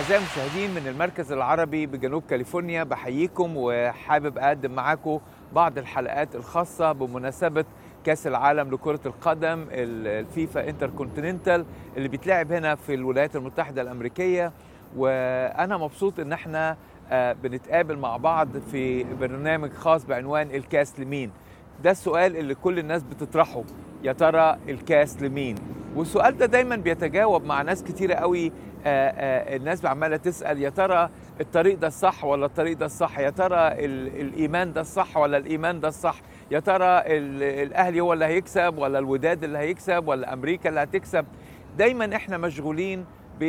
أعزائي المشاهدين من المركز العربي بجنوب كاليفورنيا بحييكم وحابب أقدم معاكم بعض الحلقات الخاصة بمناسبة كأس العالم لكرة القدم ال- الفيفا انتر كونتيننتال اللي بيتلعب هنا في الولايات المتحدة الأمريكية وأنا مبسوط إن احنا آه، بنتقابل مع بعض في برنامج خاص بعنوان الكاس لمين ده السؤال اللي كل الناس بتطرحه يا ترى الكاس لمين والسؤال ده دايما بيتجاوب مع ناس كتيرة قوي آه، آه، الناس عمالة تسأل يا ترى الطريق ده الصح ولا الطريق ده الصح يا ترى ال- الإيمان ده الصح ولا الإيمان ده الصح يا ترى ال- الأهلي هو اللي هيكسب ولا الوداد اللي هيكسب ولا أمريكا اللي هتكسب دايما احنا مشغولين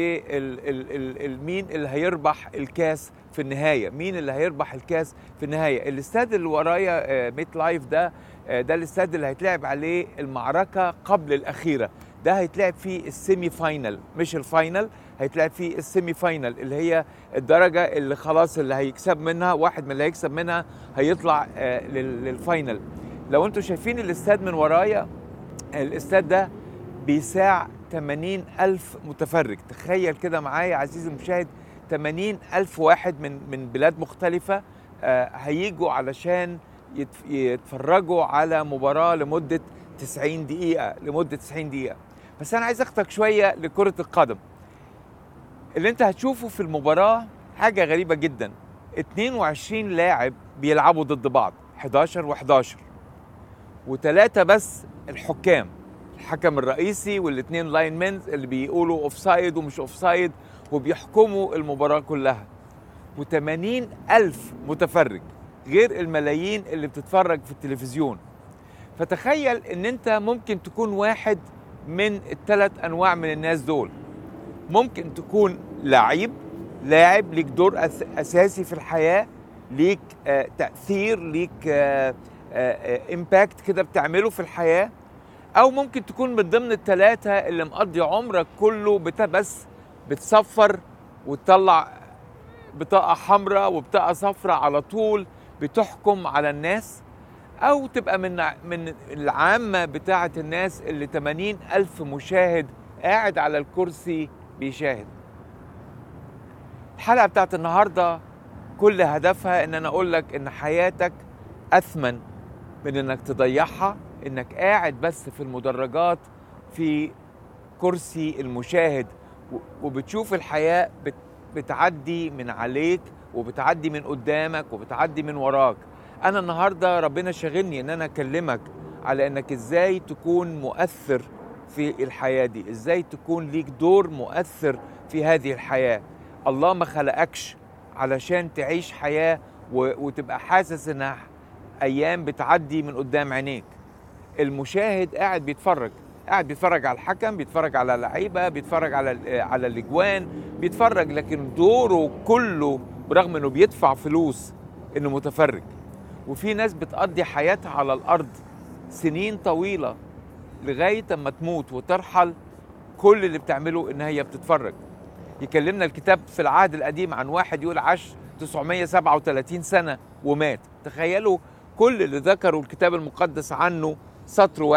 بالمين اللي هيربح الكاس في النهاية مين اللي هيربح الكاس في النهاية الاستاد اللي ورايا آه، ميت لايف ده آه، ده الاستاد اللي هيتلعب عليه المعركة قبل الأخيرة ده هيتلعب فيه السيمي فاينل مش الفاينل هيتلعب فيه السيمي فاينل اللي هي الدرجة اللي خلاص اللي هيكسب منها واحد من اللي هيكسب منها هيطلع آه، لل- للفاينل لو انتوا شايفين الاستاد من ورايا الاستاد ده بيساع 80 ألف متفرج تخيل كده معايا عزيزي المشاهد 80 ألف واحد من من بلاد مختلفة آه، هيجوا علشان يتف- يتفرجوا على مباراة لمدة 90 دقيقة لمدة 90 دقيقة بس أنا عايز أخدك شوية لكرة القدم اللي أنت هتشوفه في المباراة حاجة غريبة جدا 22 لاعب بيلعبوا ضد بعض 11 و11 وثلاثة بس الحكام الحكم الرئيسي والاثنين لاين مينز اللي بيقولوا اوف سايد ومش اوف سايد وبيحكموا المباراة كلها و80 ألف متفرج غير الملايين اللي بتتفرج في التلفزيون فتخيل ان انت ممكن تكون واحد من الثلاث انواع من الناس دول ممكن تكون لعيب لاعب ليك دور أس اساسي في الحياه ليك آه تاثير ليك آه آه امباكت كده بتعمله في الحياه او ممكن تكون من ضمن الثلاثه اللي مقضي عمرك كله بت بس بتصفر وتطلع بطاقه حمراء وبطاقه صفراء على طول بتحكم على الناس او تبقى من من العامه بتاعه الناس اللي 80 الف مشاهد قاعد على الكرسي بيشاهد الحلقه بتاعت النهارده كل هدفها ان انا اقول لك ان حياتك اثمن من انك تضيعها انك قاعد بس في المدرجات في كرسي المشاهد و- وبتشوف الحياه بت- بتعدي من عليك وبتعدي من قدامك وبتعدي من وراك انا النهارده ربنا شاغلني ان انا اكلمك على انك ازاي تكون مؤثر في الحياه دي ازاي تكون ليك دور مؤثر في هذه الحياه الله ما خلقكش علشان تعيش حياه و- وتبقى حاسس انها ايام بتعدي من قدام عينيك المشاهد قاعد بيتفرج قاعد بيتفرج على الحكم بيتفرج على اللعيبه بيتفرج على ال- على الاجوان بيتفرج لكن دوره كله برغم انه بيدفع فلوس انه متفرج وفي ناس بتقضي حياتها على الارض سنين طويله لغايه اما تموت وترحل كل اللي بتعمله ان هي بتتفرج يكلمنا الكتاب في العهد القديم عن واحد يقول عاش 937 سنه ومات تخيلوا كل اللي ذكروا الكتاب المقدس عنه سطر